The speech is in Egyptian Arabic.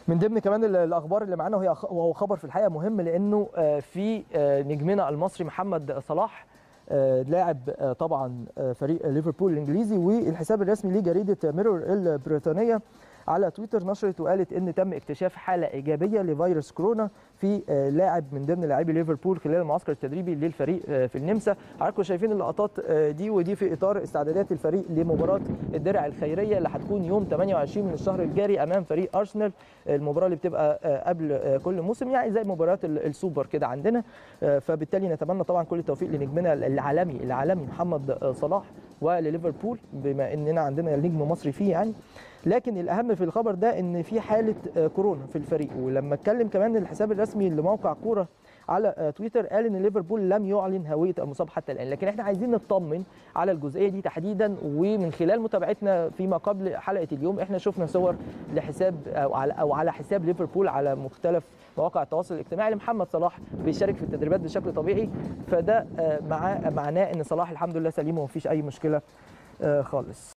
من ضمن كمان ال- الاخبار اللي معانا وهي خ- وهو خبر في الحقيقه مهم لانه آه، في آه، نجمنا المصري محمد صلاح آه، لاعب آه، طبعا آه، فريق ليفربول الانجليزي والحساب الرسمي لجريده ميرور البريطانيه على تويتر نشرت وقالت ان تم اكتشاف حاله ايجابيه لفيروس كورونا في آه، لاعب من ضمن لاعبي ليفربول خلال المعسكر التدريبي للفريق آه، في النمسا حضراتكم شايفين اللقطات آه، دي ودي في اطار استعدادات الفريق لمباراه الدرع الخيريه اللي هتكون يوم 28 من الشهر الجاري امام فريق ارسنال المباراه اللي بتبقى آه، قبل آه، كل موسم يعني زي مباريات ال- السوبر كده عندنا آه، فبالتالي نتمنى طبعا كل التوفيق لنجمنا العالمي العالمي محمد آه، صلاح ولليفربول بما اننا عندنا نجم مصري فيه يعني لكن الاهم في الخبر ده ان في حاله آه، كورونا في الفريق ولما اتكلم كمان الحساب الرسمي لموقع كوره على آه، تويتر قال ان ليفربول لم يعلن هويه المصاب حتى الان لكن احنا عايزين نطمن على الجزئيه دي تحديدا ومن خلال متابعتنا فيما قبل حلقه اليوم احنا شفنا صور لحساب او على او على حساب ليفربول على مختلف مواقع التواصل الاجتماعي لمحمد صلاح بيشارك في التدريبات بشكل طبيعي فده آه، مع معناه ان صلاح الحمد لله سليم ومفيش اي مشكله آه، خالص